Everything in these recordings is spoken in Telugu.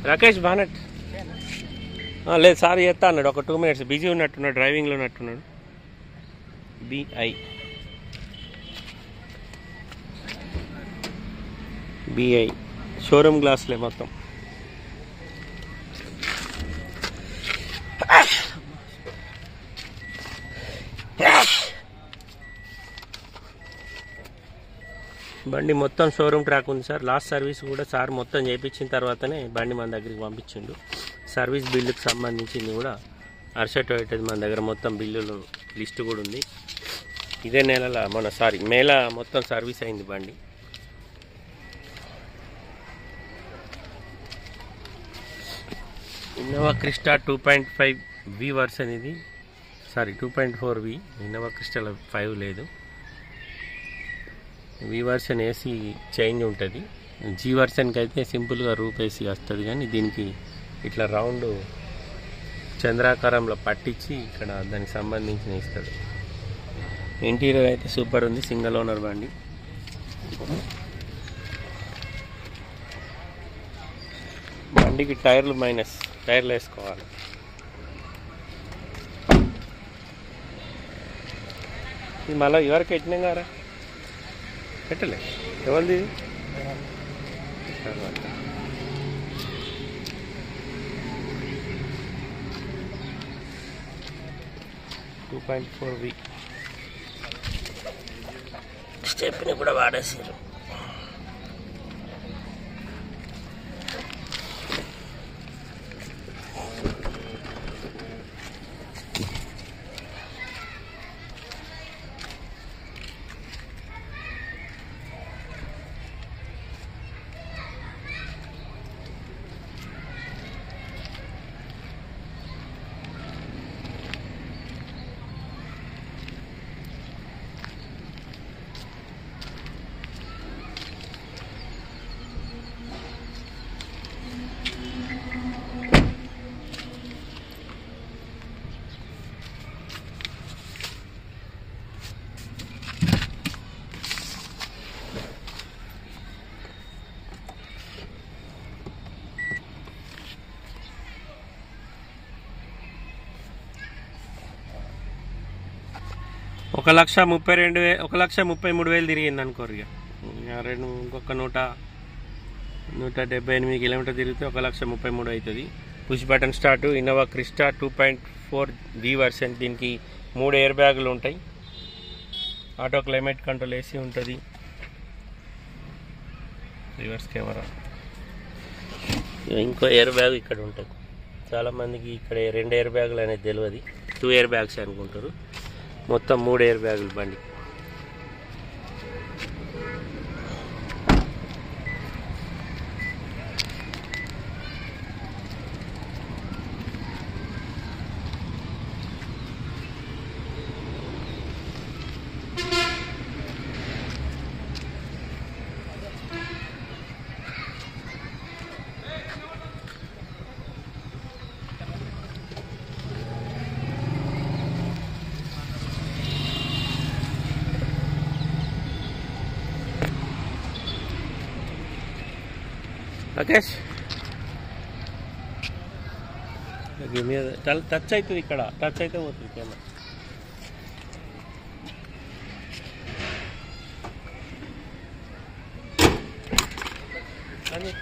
రాకేష్ బానట్ ఆ, లేదు సార్ చేస్తా అన్నాడు ఒక టూ మినిట్స్ బిజీ ఉన్నట్టున్నాడు డ్రైవింగ్లో ఉన్నట్టున్నాడు బిఐ బిఐ షోరూమ్ గ్లాస్లే మొత్తం బండి మొత్తం షోరూమ్ ట్రాక్ ఉంది సార్ లాస్ట్ సర్వీస్ కూడా సార్ మొత్తం చేయించిన తర్వాతనే బండి మన దగ్గరికి పంపించిండు సర్వీస్ బిల్లుకి సంబంధించింది కూడా హర్ష టొయోటది మన దగ్గర మొత్తం బిల్లులు లిస్ట్ కూడా ఉంది ఇదే నెలల మన సారీ మేళ మొత్తం సర్వీస్ అయింది బండి Innova Crysta two point five V version ఇది sorry two point four V Innova Crystal five లేదు వి వర్షన్ ఏసీ చేంజ్ ఉంటుంది జీ వర్షన్కి అయితే సింపుల్గా రూప్ ఏసీ వస్తుంది కానీ దీనికి ఇట్లా రౌండ్ చంద్రాకారంలో పట్టించి ఇక్కడ దానికి సంబంధించిన ఇస్తాడు ఇంటీరియర్ అయితే సూపర్ ఉంది సింగిల్ ఓనర్ బండి బండికి టైర్లు మైనస్ టైర్లు వేసుకోవాలి ఇది మళ్ళీ ఎవరికి ఎట్టినాం కదా పెట్టలే ఎవరిది తర్వాత two point four V stepney కూడా వాడేసారు ఒక లక్ష ముప్పై రెండు వే ఒక లక్ష ముప్పై మూడు వేలు తిరిగింది అనుకోరు ఇక ఇక రెండు ఇంకొక నూట నూట డెబ్బై ఎనిమిది కిలోమీటర్ తిరిగితే ఒక లక్ష ముప్పై మూడు అవుతుంది push button start Innova Crysta two point four V version దీనికి మూడు ఎయిర్ బ్యాగులు ఉంటాయి ఆటో క్లైమేట్ కంట్రోల్ ఏసీ ఉంటుంది రివర్స్ కెమెరా ఇంకో ఎయిర్ బ్యాగ్ ఇక్కడ ఉంటుంది చాలామందికి ఇక్కడ రెండు ఎయిర్ బ్యాగులు అనేది తెలియదు టూ ఎయిర్ బ్యాగ్స్ అనుకుంటారు మొత్తం మూడు ఎయిర్ బ్యాగులు బండి రాకేష్ దీని మీద టల్- టచ్ అవుతుంది ఇక్కడ టచ్ అయితే పోతుంది కెమెరా కానీ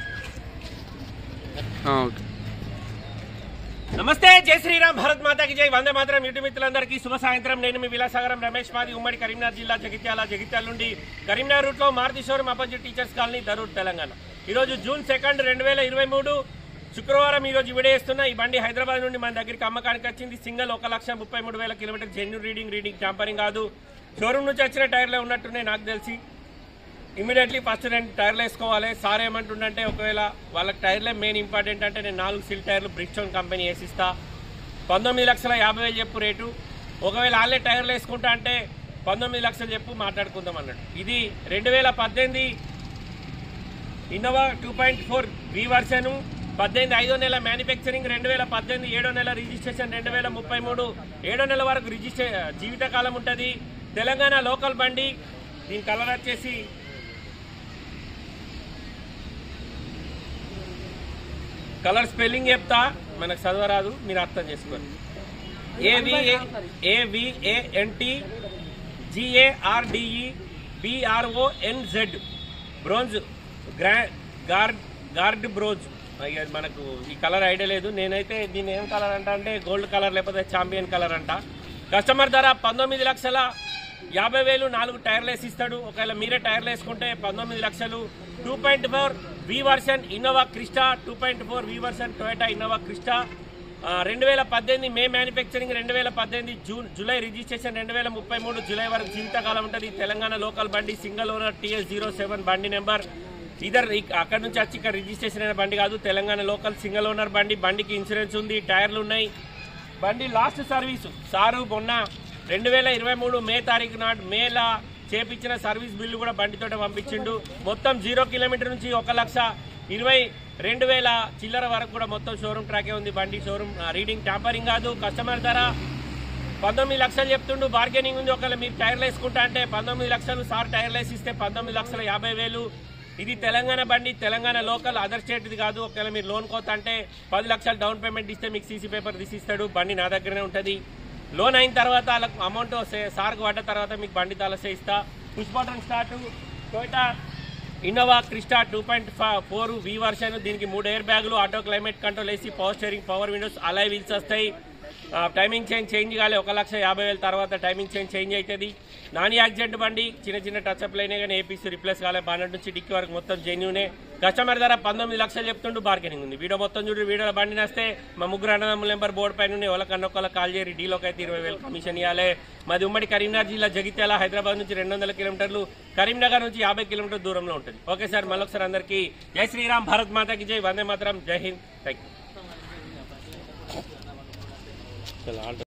ఓకే నమస్తే జై శ్రీరామ్ భారత్ మాతాకి జై వందే మాత్రం యూట్యూబ్ మిత్రులందరికీ శుభ సాయంత్రం నేను మీ విలాసాగరం రమేష్ మాది ఉమ్మడి కరీంనగర్ జిల్లా జగిత్యాల జగిత్యాల నుండి కరీంనగర్ రూట్ లో Maruti showroom opposite teachers colony Darur Telangana ఈ రోజు జూన్ సెకండ్ రెండు వేల ఇరవై మూడు శుక్రవారం ఈ రోజు విడేస్తున్న ఈ బండి హైదరాబాద్ నుండి మన దగ్గరికి అమ్మకానికి వచ్చింది సింగల్ ఒక లక్ష ముప్పై మూడు వేల kilometre genuine reading reading tampering కాదు షోరూమ్ నుంచి వచ్చిన టైర్లే ఉన్నట్టున్నాయి నాకు తెలిసి ఇమీడియట్లీ ఫస్ట్ రెండు టైర్లు వేసుకోవాలి సార్ ఏమంటుండంటే ఒకవేళ వాళ్ళకి టైర్లే మెయిన్ ఇంపార్టెంట్ అంటే నేను నాలుగు సిల్ టైర్లు బ్రిక్స్టోన్ కంపెనీ వేసిస్తా పంతొమ్మిది లక్షల యాభై వేలు చెప్పు రేటు ఒకవేళ వాళ్ళే టైర్లు వేసుకుంటా అంటే పంతొమ్మిది లక్షలు చెప్పు మాట్లాడుకుందాం అన్నట్టు ఇది రెండు వేల పద్దెనిమిది Innova two point four V version పద్దెనిమిది ఐదో నెల మ్యానుఫ్యాక్చరింగ్ రెండు వేల పద్దెనిమిది ఏడో నెల రిజిస్ట్రేషన్ రెండు వేల ముప్పై మూడు ఏడో నెల వరకు రిజిస్ట్రే జీవితకాలం ఉంటుంది తెలంగాణ లోకల్ బండి దీని కలర్ వచ్చేసి కలర్ స్పెల్లింగ్ చెప్తా మనకు చదవరాదు మీరు అర్థం చేసుకోండి A V A A V A N T G A R D E B R O N Z bronze గ్రా గార్డ్ గార్డ్ బ్రోజ్ ఇక మనకు ఈ కలర్ ఐడియా లేదు నేనైతే దీన్ని ఏం కలర్ అంట అంటే గోల్డ్ కలర్ లేకపోతే చాంపియన్ కలర్ అంట కస్టమర్ ధర పంతొమ్మిది లక్షల యాభై వేలు నాలుగు టైర్లు వేసి ఇస్తాడు ఒకవేళ మీరే టైర్లు వేసుకుంటే పంతొమ్మిది లక్షలు two point four V version Innova Crysta two point four V version Toyota Innova Crysta రెండు వేల పద్దెనిమిది మే మ్యానుఫ్యాక్చరింగ్ రెండు వేల పద్దెనిమిది జూన్ జూలై రిజిస్ట్రేషన్ రెండు వేల ముప్పై మూడు జూలై వరకు జీవితకాలం ఉంటుంది తెలంగాణ లోకల్ బండి single owner TS zero seven బండి నెంబర్ ఇదర్ అక్కడ నుంచి వచ్చి ఇక్కడ రిజిస్ట్రేషన్ అయిన బండి కాదు తెలంగాణ లోకల్ సింగిల్ ఓనర్ బండి బండికి ఇన్సూరెన్స్ ఉంది టైర్లు ఉన్నాయి బండి లాస్ట్ సర్వీసు సారు మొన్న రెండు వేల ఇరవై మూడు మే తారీఖు నాడు మేలా చేపించిన సర్వీస్ బిల్లు కూడా బండితోట పంపించిండు మొత్తం జీరో కిలోమీటర్ నుంచి ఒక లక్ష ఇరవై రెండు వేల చిల్లర వరకు కూడా మొత్తం షోరూమ్ ట్రాకే ఉంది బండి షోరూమ్ ఆ, రీడింగ్ ట్యాంపరింగ్ కాదు కస్టమర్ ధర పంతొమ్మిది లక్షలు చెప్తుండు బార్గెనింగ్ ఉంది ఒకవేళ మీరు టైర్లు వేసుకుంటా అంటే పంతొమ్మిది లక్షలు సార్ టైర్లు వేసి ఇస్తే పంతొమ్మిది లక్షల యాభై వేలు ఇది తెలంగాణ బండి తెలంగాణ లోకల్ అదర్ స్టేట్ది కాదు ఒకవేళ మీరు లోన్ కోత అంటే పది లక్షలు డౌన్ పేమెంట్ ఇస్తే మీకు సీసీ పేపర్ తీసిస్తాడు బండి నా దగ్గరనే ఉంటుంది లోన్ అయిన తర్వాత వాళ్ళకు అమౌంట్ సార్కు పడ్డ తర్వాత మీకు బండి తలసే ఇస్తా push button start Toyota Innova Crysta two point four V version దీనికి మూడు ఎయిర్ బ్యాగులు auto climate control AC power steering power windows alloy wheels వస్తాయి ఆ, టైమింగ్ చేంజ్ చేంజ్ కాలే ఒక లక్ష యాభై వేల తర్వాత టైమింగ్ చేంజ్ చేంజ్ అవుతుంది నాన్ యాక్సిడెంట్ బండి చిన్న చిన్న టచ్ అప్ అయినా కానీ ఏపీసీ రిప్లేస్ కాలే బానట్ నుంచి డిక్కి వరకు మొత్తం జెన్యూనే కస్టమర్ ధర పంతొమ్మిది లక్షలు చెప్తుంటూ బార్గెనింగ్ ఉంది వీడియో మొత్తం చూడు వీడియోలో బండి నస్తే మా ముగ్గురు అన్నదమ్ముల నెంబర్ బోర్డు పైన ఉన్నాయి వాళ్ళకన్నా ఒకళ్ళకి కాల్ చేయరు డీలోకి అయితే ఇరవై వేలు కమిషన్ ఇవ్వాలి మాది ఉమ్మడి కరీంనగర్ జిల్లా జగిత్యాల హైదరాబాద్ నుంచి రెండు వందల కిలోమీటర్లు కరీంనగర్ నుంచి యాభై కిలోమీటర్ దూరంలో ఉంటుంది ఓకే సార్ మళ్ళొకసారి అందరికీ జై శ్రీరామ్ భారత్ మాతాకి జై వందే మాతరం జై హింద్ థ్యాంక్ యూ